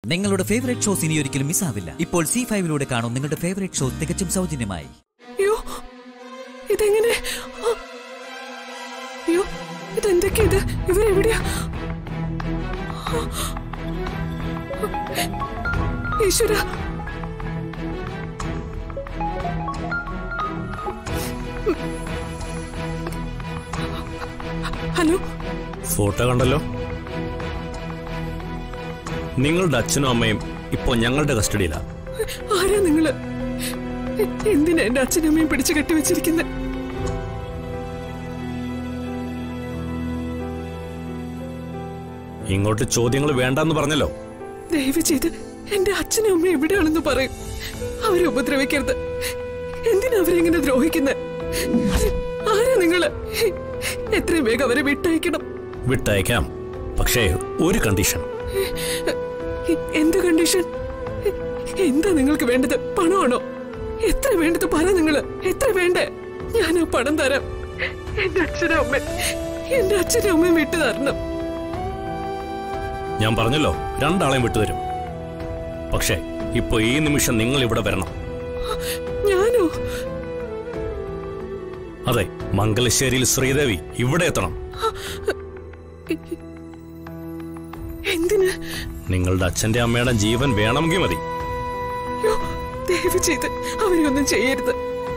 നിങ്ങളുടെ favourite shows ഇനി ഒരിക്കലും മിസ്സാവില്ല ഇപ്പോൾ സി ഫൈവിലൂടെ കാണും നിങ്ങളുടെ ഫേവറേറ്റ് ഷോ തികച്ചും സൗജന്യമായി അയ്യോ ഇതെങ്ങനെ ആ. അയ്യോ ഇതെന്തൊക്കെയാ ഇത് ഇവരെവിടെയാ ആ. ഈശ്വര ഹലോ ഫോട്ടോ കണ്ടല്ലോ നിങ്ങളുടെ അച്ഛനും അമ്മയും ഇപ്പോ ഞങ്ങളുടെ കസ്റ്റഡിയിലാ ആരാ നിങ്ങള് എ- എന്തിനാ എന്റെ അച്ഛനും അമ്മയും പിടിച്ചു കെട്ടിവെച്ചിരിക്കുന്നത് ഇങ്ങോട്ട് ചോദ്യങ്ങൾ വേണ്ടെന്ന് പറഞ്ഞല്ലോ ദയവ് ചെയ്ത് എന്റെ അച്ഛനും അമ്മയും എവിടെയാണെന്ന് പറയും അവരെ ഉപദ്രവിക്കരുത് എന്തിനാ അവരെങ്ങനെ ദ്രോഹിക്കുന്നത് ആരാ നിങ്ങള് എത്രയും വേഗം അവരെ വിട്ടയക്കണം വിട്ടയക്കാം പക്ഷേ ഒരു കണ്ടീഷൻ എന്ത് കണ്ടീഷൻ എന്താ നിങ്ങൾക്ക് വേണ്ടത് പണമാണോ എത്ര വേണ്ടത് പറ നിങ്ങള് എത്ര വേണ്ടേ ഞാൻ ആ പണം തരാം എന്റെ അച്ഛനും അമ്മ എന്റെ അച്ഛനും അമ്മയും വിട്ടു തരണം ഞാൻ പറഞ്ഞല്ലോ രണ്ടാളെയും വിട്ടുതരും പക്ഷേ ഇപ്പൊ ഈ നിമിഷം നിങ്ങൾ ഇവിടെ വരണം ഞാനോ അതെ മംഗലശ്ശേരിയിൽ ശ്രീദേവി ഇവിടെ എത്തണം എന്തിന് നിങ്ങളുടെ അച്ഛന്റെ അമ്മയുടെ ജീവൻ വേണമെങ്കിൽ മതി അയ്യോ, ദയവ് ചെയ്ത് അവരെയൊന്നും ചെയ്യരുത്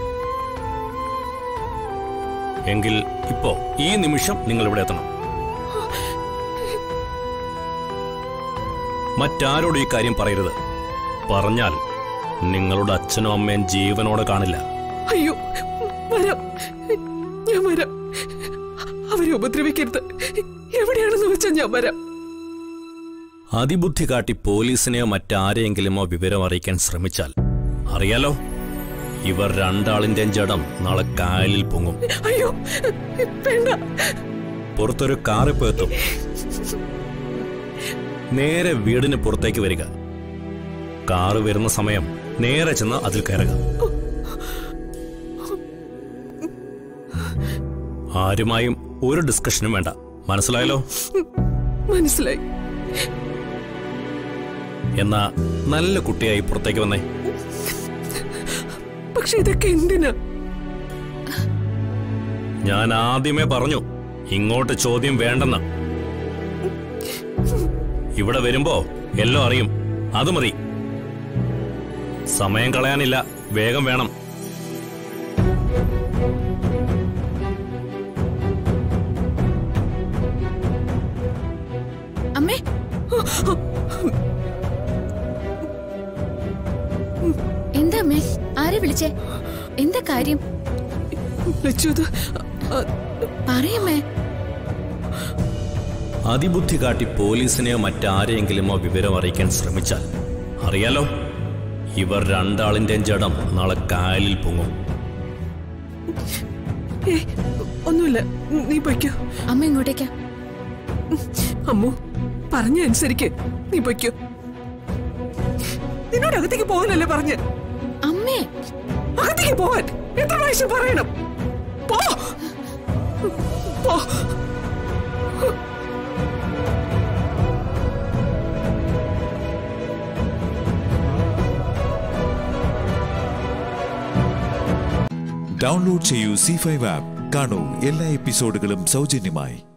എങ്കിൽ ഇപ്പോ ഈ നിമിഷം നിങ്ങൾ ഇവിടെ എത്തണം മറ്റാരോടും ഈ കാര്യം പറയരുത് പറഞ്ഞാൽ നിങ്ങളുടെ അച്ഛനും അമ്മയും ജീവനോടെ കാണില്ല അയ്യോ വരാം ഞാൻ വരാം അവരെ ഉപദ്രവിക്കരുത് എവിടെയാണെന്ന് വെച്ചാൽ ഞാൻ വരാം അതിബുദ്ധി കാട്ടി പോലീസിനെയോ മറ്റാരെയെങ്കിലുമോ വിവരം അറിയിക്കാൻ ശ്രമിച്ചാൽ അറിയാലോ ഇവർ രണ്ടാളിന്റെയും ജഡം നാളെ കായലിൽ പൊങ്ങും അയ്യോ വേണ്ട പുറത്തൊരു കാറിപ്പോ എത്തും നേരെ വീടിന് പുറത്തേക്ക് വരിക കാറ് വരുന്ന സമയം നേരെ ചെന്ന് അതിൽ കയറുക ആരുമായും ഒരു ഡിസ്കഷനും വേണ്ട മനസ്സിലായല്ലോ മനസ്സിലായി എന്നാ നല്ല കുട്ടിയായി പുറത്തേക്ക് വന്നേ പക്ഷെ ഇതൊക്കെ എന്തിനാ ഞാൻ ആദ്യമേ പറഞ്ഞു ഇങ്ങോട്ട് ചോദ്യം വേണ്ടെന്ന് ഇവിടെ വരുമ്പോ എല്ലാം അറിയും അത് മതി സമയം കളയാനില്ല വേഗം വേണം അമ്മേ എന്താ അമ്മേ ആരെ വിളിച്ചേ എന്താ കാര്യം ലച്ചുത് പറയമ്മേ അതിബുദ്ധി കാട്ടി പോലീസിനെയോ മറ്റാരെയെങ്കിലുമോ വിവരം അറിയിക്കാൻ ശ്രമിച്ചാൽ അറിയാലോ ഇവർ രണ്ടാളിന്റെയും ജഡം നാളെ കായലിൽ പൊങ്ങും ഏ ഒന്നുമില്ല നീ പൊയ്ക്കോ അമ്മ ഇങ്ങോട്ടേക്കാ അമ്മു പറഞ്ഞ അനുസരിക്ക് നീ പൊയ്ക്കോ നിന്നോട് അകത്തേക്ക് പോകാനല്ലേ പറഞ്ഞ് അമ്മേ അകത്തേക്ക് പോവാൻ എത്ര പ്രാവശ്യം പറയണം പോ പോ ഡൗൺലോഡ് ചെയ്യൂ സി ഫൈവ് ആപ്പ് കാണൂ എല്ലാ എപ്പിസോഡുകളും സൗജന്യമായി